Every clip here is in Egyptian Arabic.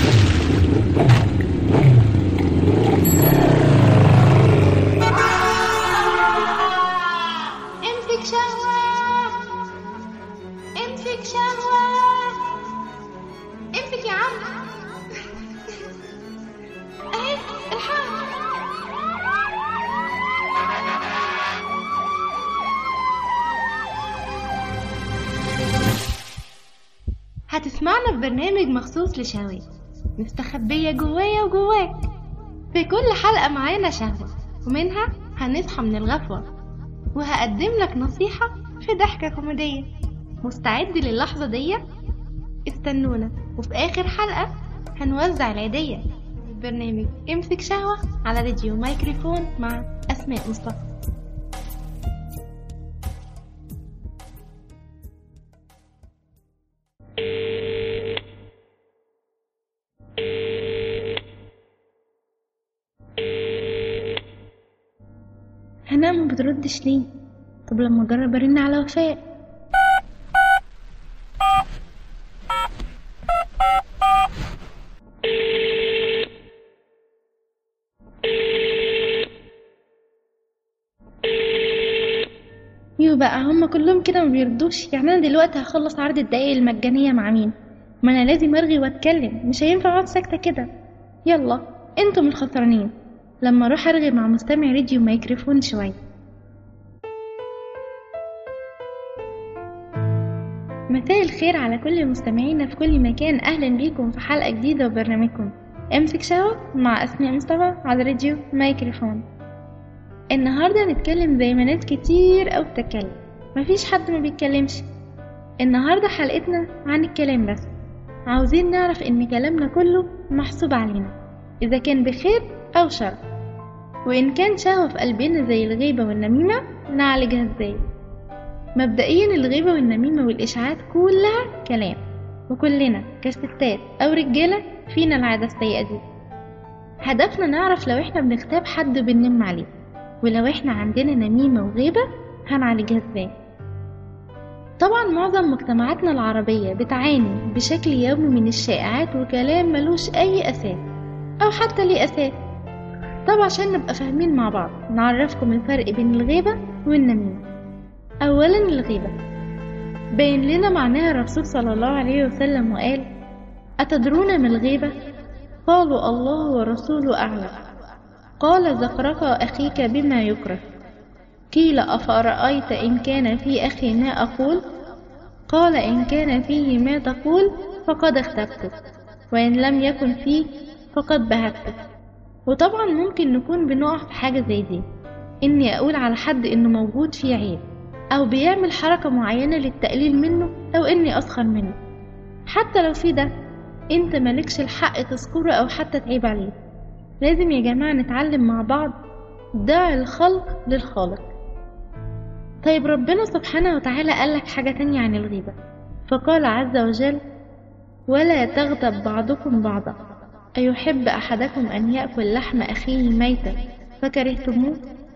امسك شهوة امسك شهوة امسك يا عم اهي الحق هتسمعنا في برنامج مخصوص لشهوات مستخبية جوايا وجواك في كل حلقة معانا شهوة ومنها هنصحى من الغفوة وهقدم لك نصيحة في ضحكة كوميدية مستعد للحظة دي؟ استنونا وفي آخر حلقة هنوزع العيدية في برنامج امسك شهوة على راديو مايكروفون مع أسماء مصطفى هنا ما بتردش ليه طب لما اجرب ارن على وفاء يو بقى هما كلهم كده ما بيردوش يعني انا دلوقتي هخلص عرض الدقايق المجانية مع مين ما انا لازم ارغي واتكلم مش هينفع اقعد ساكتة كده يلا انتم الخسرانين لما اروح ارغي مع مستمع راديو ميكروفون شوية مساء الخير على كل مستمعينا في كل مكان اهلا بيكم في حلقة جديدة وبرنامجكم امسك شهوة مع اسماء مصطفى على راديو ميكروفون النهاردة هنتكلم زي ما ناس كتير أوي بتتكلم مفيش حد ما بيتكلمش النهاردة حلقتنا عن الكلام بس عاوزين نعرف ان كلامنا كله محسوب علينا اذا كان بخير او شر وان كان شهوة في قلبنا زي الغيبة والنميمة نعالجها ازاي مبدئيا الغيبة والنميمة والاشاعات كلها كلام وكلنا كستات او رجالة فينا العادة السيئة دي هدفنا نعرف لو احنا بنغتاب حد بننم عليه ولو احنا عندنا نميمة وغيبة هنعالجها ازاي طبعا معظم مجتمعاتنا العربية بتعاني بشكل يومي من الشائعات وكلام ملوش أي أساس أو حتى ليه أساس طب عشان نبقى فاهمين مع بعض نعرفكم الفرق بين الغيبة والنميمة أولا الغيبة بين لنا معناها الرسول صلى الله عليه وسلم وقال أتدرون ما الغيبة؟ قالوا الله ورسوله أعلم قال زخرف أخيك بما يكره قيل أفرأيت إن كان في أخي ما أقول قال إن كان فيه ما تقول فقد اختبته وإن لم يكن فيه فقد بهته وطبعا ممكن نكون بنقع في حاجة زي دي إني أقول على حد إنه موجود فيه عيب أو بيعمل حركة معينة للتقليل منه أو إني أسخر منه حتى لو في ده أنت مالكش الحق تذكره أو حتى تعيب عليه لازم يا جماعة نتعلم مع بعض دع الخلق للخالق طيب ربنا سبحانه وتعالى قالك حاجة تانية عن الغيبة فقال عز وجل ولا تغتب بعضكم بعضا أيحب أحدكم أن يأكل لحم أخيه ميتا فكرهتموه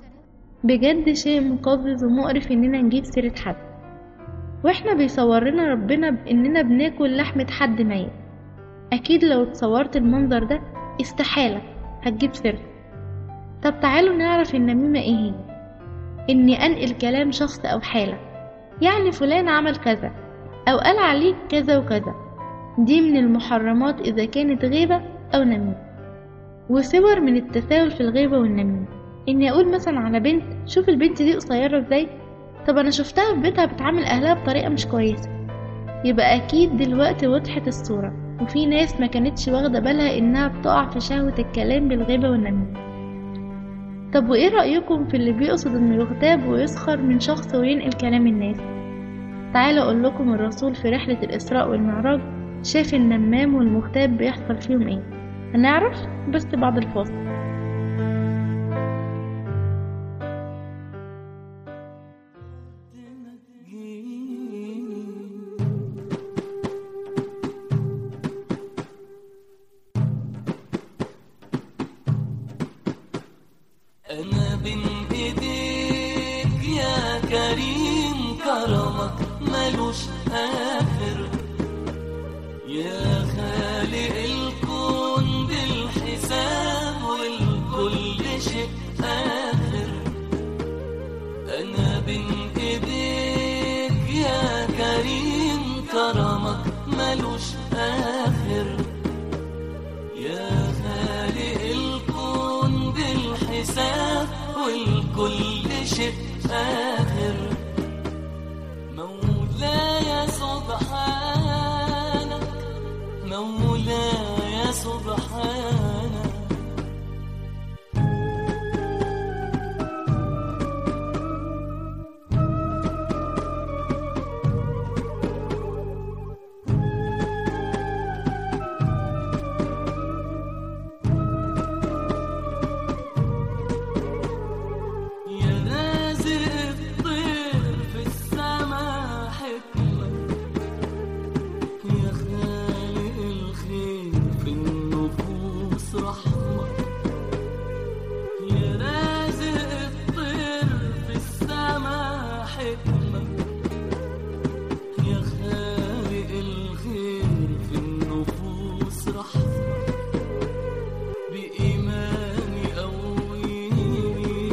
بجد شيء مقزز ومقرف إننا نجيب سيرة حد وإحنا بيصورنا ربنا بإننا بناكل لحمة حد ميت أكيد لو اتصورت المنظر ده استحالة هتجيب سيرته طب تعالوا نعرف النميمة ايه هي اني انقل كلام شخص او حالة يعني فلان عمل كذا او قال عليك كذا وكذا دي من المحرمات اذا كانت غيبة او نميمة وصور من التساهل في الغيبة والنميمة اني اقول مثلا على بنت شوف البنت دي قصيرة ازاي طب انا شفتها في بيتها بتعامل اهلها بطريقة مش كويسة يبقى اكيد دلوقتي وضحت الصورة وفي ناس ما كانتش واخدة بالها انها بتقع في شهوة الكلام بالغيبة والنميمة طب وايه رأيكم في اللي بيقصد انه يغتاب ويسخر من شخص وينقل كلام الناس تعالوا اقول لكم الرسول في رحلة الاسراء والمعراج شاف النمام والمغتاب بيحصل فيهم ايه هنعرف بس بعد الفاصل أنا بين إيديك يا كريم كرمك ملوش آخر يا خالق الكون ملوش آخر يا خالق الكون بالحساب والكل شيء آخر مولاي سبحانك مولاي سبحانك يا رازق الطير في السما حكمة يا خالق الخير في النفوس رحمة يا رازق الطير في السما حكمة يا خالق الخير في النفوس رحمة بإيماني قويني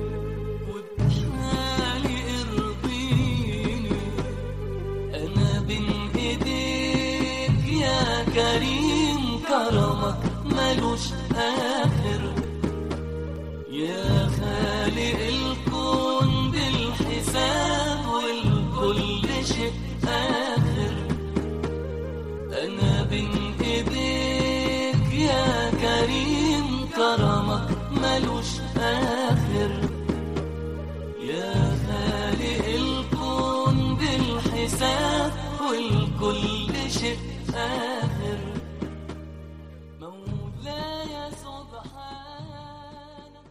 وبحالي ارضيني انا بين ايديك يا كريم كرمك ملوش اخر يا خالق الكون بالحساب والكل شيء اخر انا بين ايديك يا كريم كرمك ملوش اخر يا خالق الكون بالحساب والكل شيء آخر مولاي سبحانك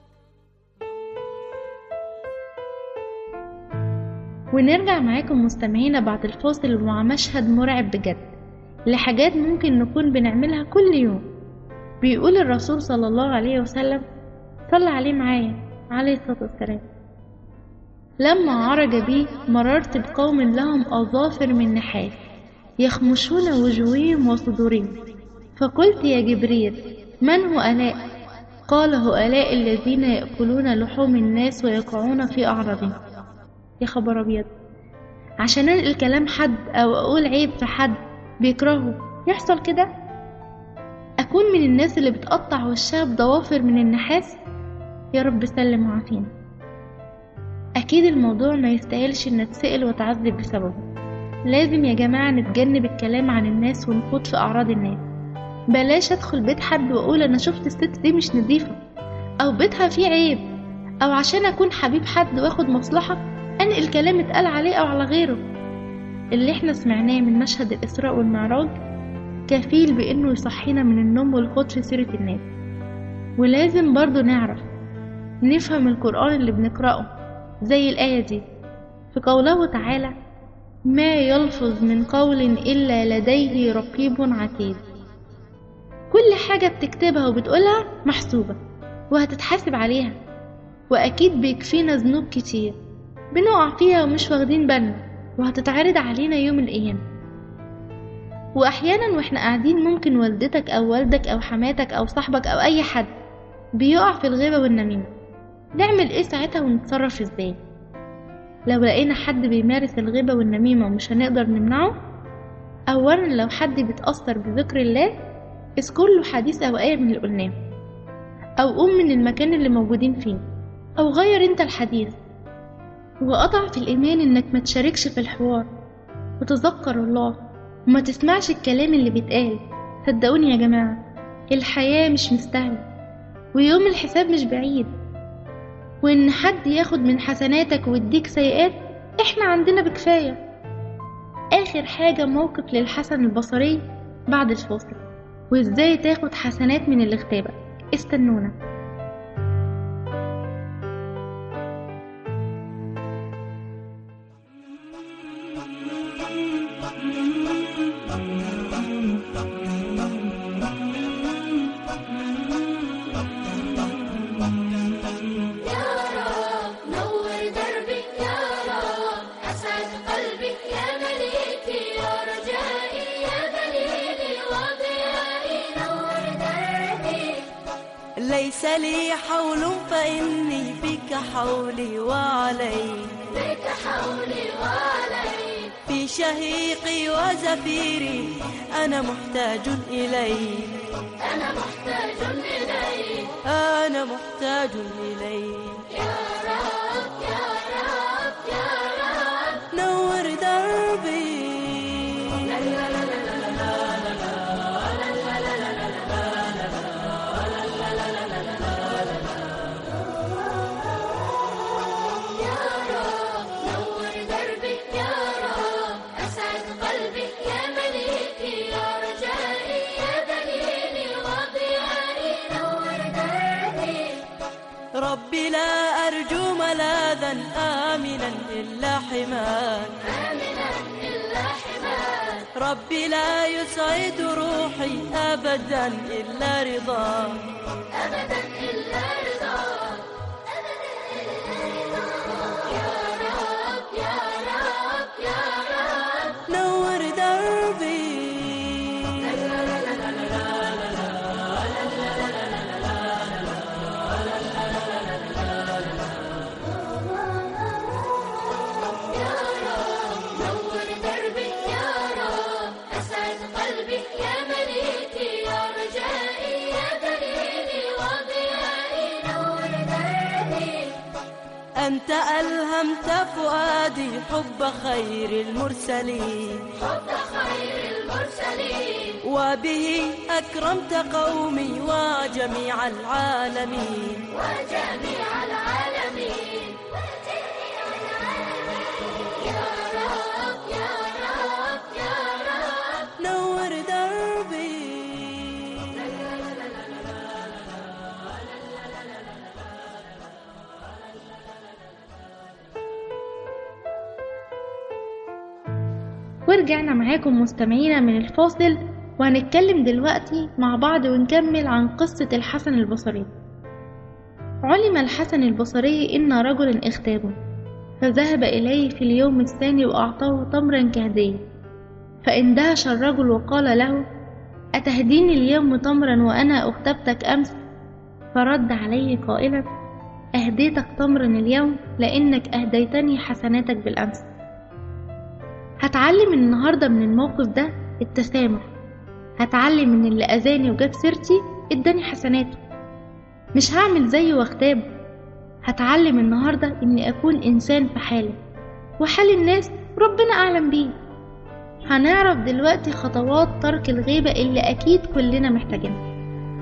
ونرجع معاكم مستمعينا بعد الفاصل ومع مشهد مرعب بجد لحاجات ممكن نكون بنعملها كل يوم بيقول الرسول صلى الله عليه وسلم صلى عليه معايا عليه الصلاة والسلام لما عرج بي مررت بقوم لهم أظافر من نحاس يخمشون وجوههم وصدورهم فقلت يا جبريل من هؤلاء قال هؤلاء الذين يأكلون لحوم الناس ويقعون في أعراضهم يا خبر أبيض عشان أنقل كلام حد أو أقول عيب في حد بيكرهه يحصل كده أكون من الناس اللي بتقطع وشها بضوافر من النحاس يا رب سلم وعافينا أكيد الموضوع ما يستاهلش إن أتسأل وأتعذب بسببه لازم يا جماعة نتجنب الكلام عن الناس ونخوض في أعراض الناس بلاش أدخل بيت حد وأقول أنا شفت الست دي مش نظيفة أو بيتها فيه عيب أو عشان أكون حبيب حد وآخد مصلحة أنقل كلام اتقال عليه أو على غيره اللي احنا سمعناه من مشهد الإسراء والمعراج كفيل بإنه يصحينا من النوم والخوض في سيرة الناس ولازم برضو نعرف نفهم القرآن اللي بنقرأه زي الآية دي في قوله تعالى ما يلفظ من قول إلا لديه رقيب عتيد كل حاجة بتكتبها وبتقولها محسوبة وهتتحاسب عليها وأكيد بيكفينا ذنوب كتير بنقع فيها ومش واخدين بالنا وهتتعرض علينا يوم القيامة وأحيانا واحنا قاعدين ممكن والدتك أو والدك أو حماتك أو صاحبك أو أي حد بيقع في الغيبة والنميمة نعمل ايه ساعتها ونتصرف ازاي لو لقينا حد بيمارس الغيبة والنميمة ومش هنقدر نمنعه أولا لو حد بيتأثر بذكر الله اذكر له حديث أو آية من اللي قلناه أو قوم من المكان اللي موجودين فيه أو غير انت الحديث وأضعف الإيمان إنك ما تشاركش في الحوار وتذكر الله وما تسمعش الكلام اللي بيتقال صدقوني يا جماعة الحياة مش مستاهلة ويوم الحساب مش بعيد وإن حد ياخد من حسناتك ويديك سيئات إحنا عندنا بكفاية آخر حاجة موقف للحسن البصري بعد الفاصل وإزاي تاخد حسنات من اللي اغتابك استنونا يا رب نور دربي يا رب أسعد قلبي يا مليكي يا رجائي يا دليلي وضيائي نور دربي ليس لي حول فإني بك حولي وعلي بك حولي وعلي في شهيقي وزفيري أنا محتاج إليك أنا محتاج إليك أنا محتاج إليك يا رب يا رب يا رب نور دربي يا رب نور دربي يا رب أسعد قلبي يا مليكي يا رجائي يا دليلي وضيائي نور دربي ربي لا أرجو ملاذا آمنا إلا حماك آمنا إلا حماك ربي لا يسعد روحي أبدا إلا رضاك أبدا إلا رضاك أبدا إلا رضاك يا رب يا رب يا رب نور دربي يا رب نور دربي يا رب أسعد قلبي يا مليكي يا رجائي يا دليلي وضيائي نور دربي أنت ألهمت فؤادي حب خير المرسلين حب خير المرسلين وبه أكرمت قومي وجميع العالمين وجميع العالمين وجميع العالمين يا رب يا رب يا رب نور دربي ورجعنا معاكم مستمعينا من الفاصل وهنتكلم دلوقتي مع بعض ونكمل عن قصة الحسن البصري علم الحسن البصري إن رجلا اغتابه فذهب إليه في اليوم الثاني وأعطاه تمرا كهدية فاندهش الرجل وقال له أتهديني اليوم تمرا وأنا اغتبتك أمس فرد عليه قائلا أهديتك تمرا اليوم لأنك أهديتني حسناتك بالأمس هتعلم النهاردة من الموقف ده التسامح هتعلم ان اللي اذاني وجاب سيرتي اداني حسناته مش هعمل زيه واغتابه هتعلم النهاردة اني اكون انسان في حالي وحال الناس ربنا اعلم بيه هنعرف دلوقتي خطوات ترك الغيبة اللي اكيد كلنا محتاجينها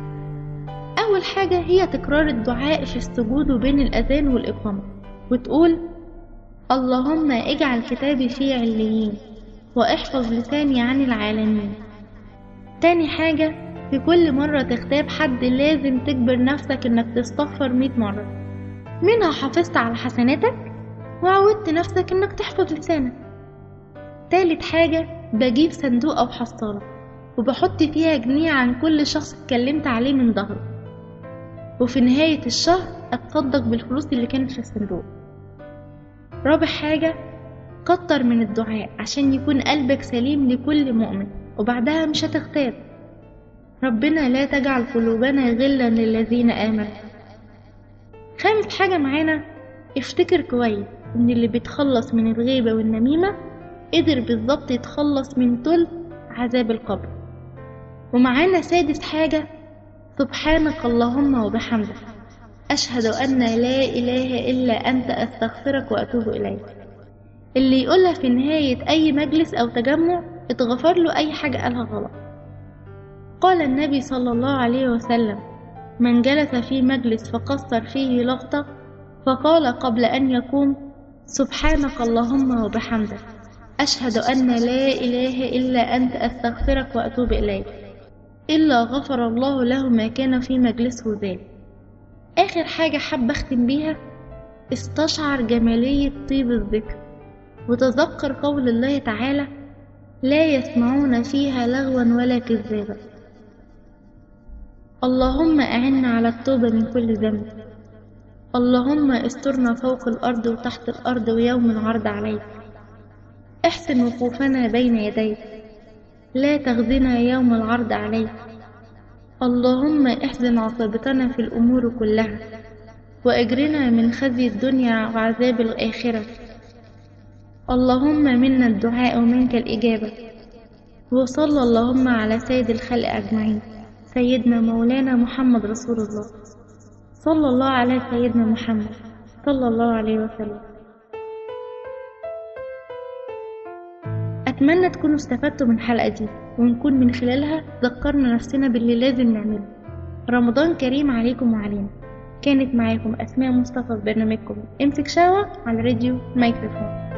اول حاجة هي تكرار الدعاء في السجود وبين الاذان والاقامة وتقول اللهم اجعل كتابي في عليين واحفظ لساني عن العالمين تاني حاجة في كل مرة تغتاب حد لازم تجبر نفسك انك تستغفر مية مرة منها حافظت على حسناتك وعودت نفسك انك تحفظ لسانك تالت حاجة بجيب صندوق او حصالة وبحط فيها جنيه عن كل شخص اتكلمت عليه من ظهره وفي نهاية الشهر اتصدق بالفلوس اللي كانت في الصندوق رابع حاجة كتر من الدعاء عشان يكون قلبك سليم لكل مؤمن وبعدها مش هتغتاب ربنا لا تجعل قلوبنا غلا للذين آمنوا خامس حاجة معانا افتكر كويس ان اللي بيتخلص من الغيبة والنميمة قدر بالظبط يتخلص من تل عذاب القبر ومعانا سادس حاجة سبحانك اللهم وبحمدك أشهد أن لا إله إلا أنت أستغفرك وأتوب إليك اللي يقولها في نهاية أي مجلس أو تجمع اتغفر له أي حاجة قالها غلط قال النبي صلى الله عليه وسلم من جلس في مجلس فقصر فيه لغطة فقال قبل أن يقوم سبحانك اللهم وبحمدك أشهد أن لا إله إلا أنت أستغفرك وأتوب إليك إلا غفر الله له ما كان في مجلسه ذلك آخر حاجة حابة أختم بيها استشعر جمالية طيب الذكر وتذكر قول الله تعالى لا يسمعون فيها لغوا ولا كذابا اللهم أعنا على التوبة من كل ذنب اللهم استرنا فوق الأرض وتحت الأرض ويوم العرض عليك احسن وقوفنا بين يديك لا تخزنا يوم العرض عليك اللهم احزن عاقبتنا في الأمور كلها وأجرنا من خزي الدنيا وعذاب الآخرة اللهم منا الدعاء ومنك الإجابة وصلى اللهم على سيد الخلق أجمعين سيدنا مولانا محمد رسول الله صلى الله على سيدنا محمد صلى الله عليه وسلم أتمنى تكونوا استفدتوا من الحلقة دي ونكون من خلالها ذكرنا نفسنا باللي لازم نعمله رمضان كريم عليكم وعلينا كانت معاكم أسماء مصطفى في برنامجكم امسك شاوة على راديو مايكروفون